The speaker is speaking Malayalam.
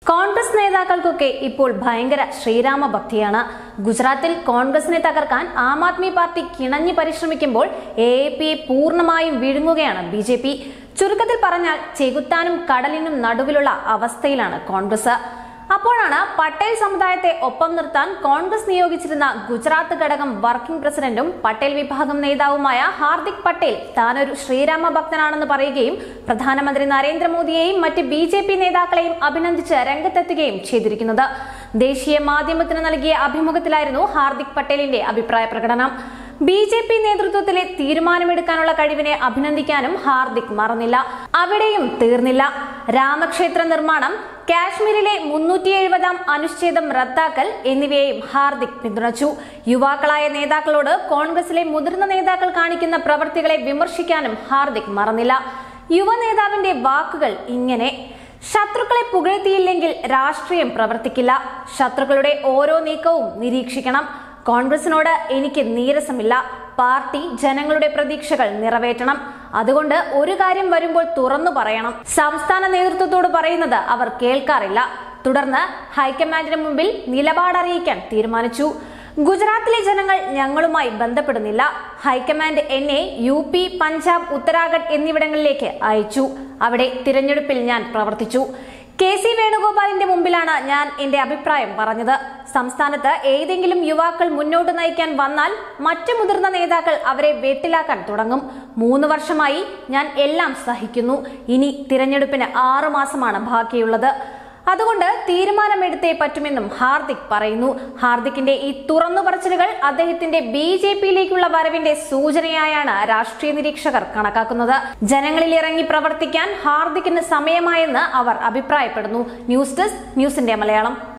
കോൺഗ്രസ് നേതാക്കൾക്കൊക്കെ ഇപ്പോൾ ഭയങ്കര ശ്രീരാമ ഭക്തിയാണ് ഗുജറാത്തിൽ കോൺഗ്രസിനെ തകർക്കാൻ ആം ആദ്മി പാർട്ടി കിണഞ്ഞു പരിശ്രമിക്കുമ്പോൾ എ പിയെ പൂർണ്ണമായും വിഴുങ്ങുകയാണ് ബി ജെ പി ചുരുക്കത്തിൽ പറഞ്ഞാൽ ചെകുത്താനും കടലിനും നടുവിലുള്ള അവസ്ഥയിലാണ് കോൺഗ്രസ് അപ്പോഴാണ് പട്ടേൽ സമുദായത്തെ ഒപ്പം നിർത്താൻ കോൺഗ്രസ് നിയോഗിച്ചിരുന്ന ഗുജറാത്ത് ഘടകം വർക്കിംഗ് പ്രസിഡന്റും പട്ടേൽ വിഭാഗം നേതാവുമായ ഹാർദിക് പട്ടേൽ താനൊരു ശ്രീരാമ ഭക്തനാണെന്ന് പറയുകയും പ്രധാനമന്ത്രി നരേന്ദ്രമോദിയെയും മറ്റ് ബി ജെ പി നേതാക്കളെയും അഭിനന്ദിച്ച് രംഗത്തെത്തുകയും ചെയ്തിരിക്കുന്നത് ദേശീയ മാധ്യമത്തിന് നൽകിയ അഭിമുഖത്തിലായിരുന്നു ഹാർദിക് പട്ടേലിന്റെ അഭിപ്രായ പ്രകടനം ബി ജെ പി നേതൃത്വത്തിലെ തീരുമാനമെടുക്കാനുള്ള കഴിവിനെ അഭിനന്ദിക്കാനും ഹാർദിക് മറന്നില്ല അവിടെയും തീർന്നില്ല രാമക്ഷേത്ര നിർമ്മാണം കാശ്മീരിലെ മുന്നൂറ്റി എഴുപതാം അനുച്ഛേദം റദ്ദാക്കൽ എന്നിവയെയും ഹാർദിക് പിന്തുണച്ചു യുവാക്കളായ നേതാക്കളോട് കോൺഗ്രസിലെ മുതിർന്ന നേതാക്കൾ കാണിക്കുന്ന പ്രവർത്തികളെ വിമർശിക്കാനും ഹാർദിക് മറന്നില്ല യുവ നേതാവിന്റെ വാക്കുകൾ ഇങ്ങനെ ശത്രുക്കളെ പുകഴ്ത്തിയില്ലെങ്കിൽ രാഷ്ട്രീയം പ്രവർത്തിക്കില്ല ശത്രുക്കളുടെ ഓരോ നീക്കവും നിരീക്ഷിക്കണം കോൺഗ്രസിനോട് എനിക്ക് നീരസമില്ല പാർട്ടി ജനങ്ങളുടെ പ്രതീക്ഷകൾ നിറവേറ്റണം അതുകൊണ്ട് ഒരു കാര്യം വരുമ്പോൾ തുറന്നു പറയണം സംസ്ഥാന നേതൃത്വത്തോട് പറയുന്നത് അവർ കേൾക്കാറില്ല തുടർന്ന് ഹൈക്കമാൻഡിന് മുമ്പിൽ നിലപാടറിയിക്കാൻ തീരുമാനിച്ചു ഗുജറാത്തിലെ ജനങ്ങൾ ഞങ്ങളുമായി ബന്ധപ്പെടുന്നില്ല ഹൈക്കമാൻഡ് എന്നെ യു പി പഞ്ചാബ് ഉത്തരാഖണ്ഡ് എന്നിവിടങ്ങളിലേക്ക് അയച്ചു അവിടെ തിരഞ്ഞെടുപ്പിൽ ഞാൻ പ്രവർത്തിച്ചു കെ സി വേണുഗോപാലിന്റെ മുമ്പിലാണ് ഞാൻ എന്റെ അഭിപ്രായം പറഞ്ഞത് സംസ്ഥാനത്ത് ഏതെങ്കിലും യുവാക്കൾ മുന്നോട്ട് നയിക്കാൻ വന്നാൽ മറ്റു മുതിർന്ന നേതാക്കൾ അവരെ വെട്ടിലാക്കാൻ തുടങ്ങും മൂന്ന് വർഷമായി ഞാൻ എല്ലാം സഹിക്കുന്നു ഇനി തിരഞ്ഞെടുപ്പിന് ആറു മാസമാണ് ബാക്കിയുള്ളത് അതുകൊണ്ട് തീരുമാനമെടുത്തേ പറ്റുമെന്നും ഹാർദിക് പറയുന്നു ഹാർദിക്കിന്റെ ഈ തുറന്നു പറച്ചിലുകൾ അദ്ദേഹത്തിന്റെ ബി ജെ പിയിലേക്കുള്ള വരവിന്റെ സൂചനയായാണ് രാഷ്ട്രീയ നിരീക്ഷകർ കണക്കാക്കുന്നത് ജനങ്ങളിൽ ഇറങ്ങി പ്രവർത്തിക്കാൻ ഹാർദിക്കിന് സമയമായെന്ന് അവർ അഭിപ്രായപ്പെടുന്നു ന്യൂസ് ഡെസ്ക് ന്യൂസിന്റെ മലയാളം